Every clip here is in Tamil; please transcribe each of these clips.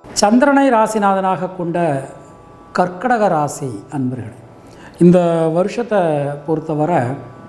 சந்திரனை ராசிநாதனாக கொண்ட கர்க்கடக ராசி அன்பர்களே இந்த வருஷத்தை பொறுத்தவரை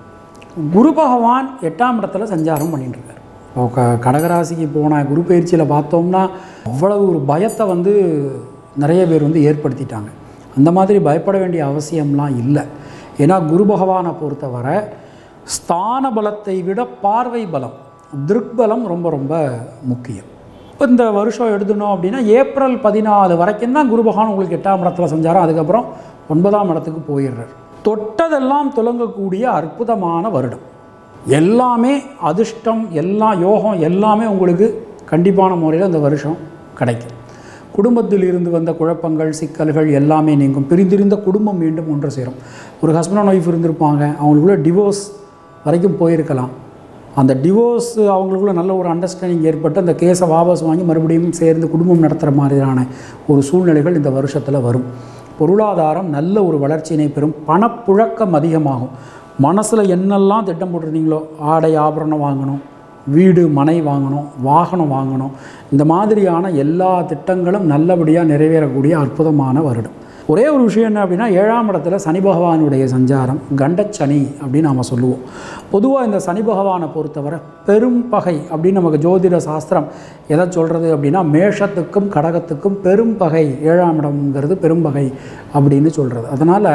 குரு பகவான் எட்டாம் இடத்துல சஞ்சாரம் பண்ணிட்டு இருக்கார் இப்போ க கடகராசிக்கு போன குரு பயிற்சியில் பார்த்தோம்னா அவ்வளவு ஒரு பயத்தை வந்து நிறைய பேர் வந்து ஏற்படுத்திட்டாங்க அந்த மாதிரி பயப்பட வேண்டிய அவசியம்லாம் இல்லை ஏன்னா குரு பகவானை பொறுத்தவரை ஸ்தான பலத்தை விட பார்வை பலம் திருக்பலம் ரொம்ப ரொம்ப முக்கியம் இப்போ இந்த வருஷம் எடுத்துனோம் அப்படின்னா ஏப்ரல் பதினாலு வரைக்கும் தான் குரு பகவான் உங்களுக்கு எட்டாம் இடத்துல செஞ்சாரோ அதுக்கப்புறம் ஒன்பதாம் இடத்துக்கு போயிடுறார் தொட்டதெல்லாம் துலங்கக்கூடிய அற்புதமான வருடம் எல்லாமே அதிர்ஷ்டம் எல்லா யோகம் எல்லாமே உங்களுக்கு கண்டிப்பான முறையில் இந்த வருஷம் கிடைக்கும் குடும்பத்தில் இருந்து வந்த குழப்பங்கள் சிக்கல்கள் எல்லாமே நீங்கும் பிரிந்திருந்த குடும்பம் மீண்டும் ஒன்று சேரும் ஒரு ஹஸ்பண்ட் அண்ட் ஒய்ஃப் இருந்திருப்பாங்க அவங்களுக்குள்ள டிவோர்ஸ் வரைக்கும் போயிருக்கலாம் அந்த டிவோர்ஸ் அவங்களுக்குள்ள நல்ல ஒரு அண்டர்ஸ்டாண்டிங் ஏற்பட்டு அந்த கேஸை வாபஸ் வாங்கி மறுபடியும் சேர்ந்து குடும்பம் நடத்துகிற மாதிரியான ஒரு சூழ்நிலைகள் இந்த வருஷத்தில் வரும் பொருளாதாரம் நல்ல ஒரு வளர்ச்சியினை பெறும் பணப்புழக்கம் அதிகமாகும் மனசில் என்னெல்லாம் திட்டம் போட்டிருந்தீங்களோ ஆடை ஆபரணம் வாங்கணும் வீடு மனை வாங்கணும் வாகனம் வாங்கணும் இந்த மாதிரியான எல்லா திட்டங்களும் நல்லபடியாக நிறைவேறக்கூடிய அற்புதமான வருடம் ஒரே ஒரு விஷயம் என்ன அப்படின்னா ஏழாம் இடத்துல சனி பகவானுடைய சஞ்சாரம் கண்டச்சனி அப்படின்னு நாம் சொல்லுவோம் பொதுவாக இந்த சனி பகவானை பொறுத்தவரை பெரும் பகை அப்படின்னு நமக்கு ஜோதிட சாஸ்திரம் எதை சொல்கிறது அப்படின்னா மேஷத்துக்கும் கடகத்துக்கும் பெரும் பகை ஏழாம் இடம்ங்கிறது பெரும்பகை அப்படின்னு சொல்கிறது அதனால்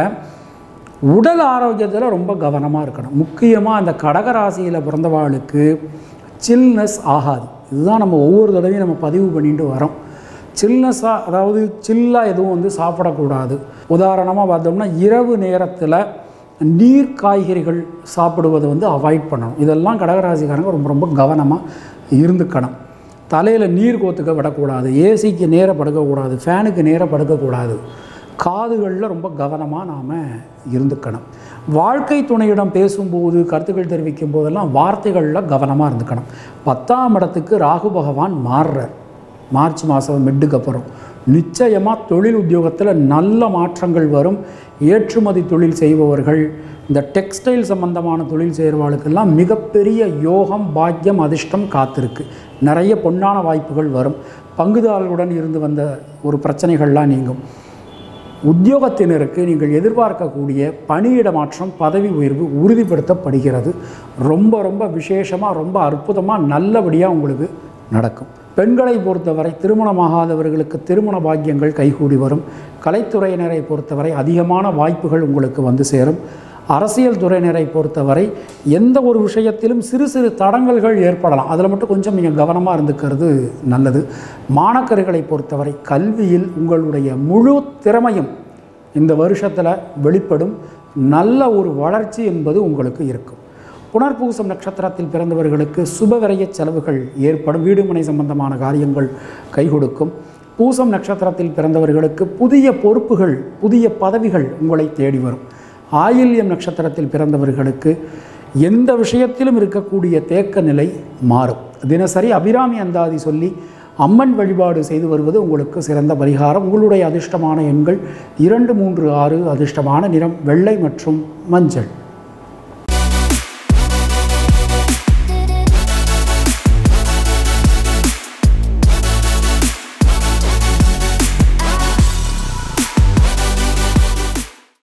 உடல் ஆரோக்கியத்தில் ரொம்ப கவனமாக இருக்கணும் முக்கியமாக அந்த கடகராசியில் பிறந்தவாளுக்கு சில்னஸ் ஆகாது இதுதான் நம்ம ஒவ்வொரு தடவையும் நம்ம பதிவு பண்ணிட்டு வரோம் சில்னஸாக அதாவது சில்லாக எதுவும் வந்து சாப்பிடக்கூடாது உதாரணமாக பார்த்தோம்னா இரவு நேரத்தில் நீர் காய்கறிகள் சாப்பிடுவதை வந்து அவாய்ட் பண்ணணும் இதெல்லாம் கடகராசிக்காரங்க ரொம்ப ரொம்ப கவனமாக இருந்துக்கணும் தலையில் நீர் கோத்துக்க விடக்கூடாது ஏசிக்கு நேராக படுக்கக்கூடாது ஃபேனுக்கு நேராக படுக்கக்கூடாது காதுகளில் ரொம்ப கவனமாக நாம் இருந்துக்கணும் வாழ்க்கை துணையிடம் பேசும்போது கருத்துக்கள் தெரிவிக்கும் போதெல்லாம் வார்த்தைகளில் கவனமாக இருந்துக்கணும் பத்தாம் இடத்துக்கு ராகு பகவான் மாறுறார் மார்ச் மாதம் மிட்டுக்கு அப்புறம் நிச்சயமாக தொழில் உத்தியோகத்தில் நல்ல மாற்றங்கள் வரும் ஏற்றுமதி தொழில் செய்பவர்கள் இந்த டெக்ஸ்டைல் சம்பந்தமான தொழில் செய்கிறவாளுக்கெல்லாம் மிகப்பெரிய யோகம் பாக்கியம் அதிர்ஷ்டம் காத்திருக்கு நிறைய பொன்னான வாய்ப்புகள் வரும் பங்குதாரர்களுடன் இருந்து வந்த ஒரு பிரச்சனைகள்லாம் நீங்கும் உத்தியோகத்தினருக்கு நீங்கள் எதிர்பார்க்கக்கூடிய பணியிட மாற்றம் பதவி உயர்வு உறுதிப்படுத்தப்படுகிறது ரொம்ப ரொம்ப விசேஷமாக ரொம்ப அற்புதமாக நல்லபடியாக உங்களுக்கு நடக்கும் பெண்களை பொறுத்தவரை திருமணமாகாதவர்களுக்கு திருமண பாக்கியங்கள் கைகூடி வரும் கலைத்துறையினரை பொறுத்தவரை அதிகமான வாய்ப்புகள் உங்களுக்கு வந்து சேரும் அரசியல் துறையினரை பொறுத்தவரை எந்த ஒரு விஷயத்திலும் சிறு சிறு தடங்கல்கள் ஏற்படலாம் அதில் மட்டும் கொஞ்சம் நீங்கள் கவனமாக இருந்துக்கிறது நல்லது மாணக்கர்களை பொறுத்தவரை கல்வியில் உங்களுடைய முழு திறமையும் இந்த வருஷத்தில் வெளிப்படும் நல்ல ஒரு வளர்ச்சி என்பது உங்களுக்கு இருக்கும் புனர்பூசம் நட்சத்திரத்தில் பிறந்தவர்களுக்கு சுபவிரய செலவுகள் ஏற்படும் வீடுமனை சம்பந்தமான காரியங்கள் கை கொடுக்கும் பூசம் நட்சத்திரத்தில் பிறந்தவர்களுக்கு புதிய பொறுப்புகள் புதிய பதவிகள் உங்களை தேடி வரும் ஆயில்யம் நட்சத்திரத்தில் பிறந்தவர்களுக்கு எந்த விஷயத்திலும் இருக்கக்கூடிய தேக்க நிலை மாறும் தினசரி அபிராமி அந்தாதி சொல்லி அம்மன் வழிபாடு செய்து வருவது உங்களுக்கு சிறந்த பரிகாரம் உங்களுடைய அதிர்ஷ்டமான எண்கள் இரண்டு மூன்று ஆறு அதிர்ஷ்டமான நிறம் வெள்ளை மற்றும் மஞ்சள்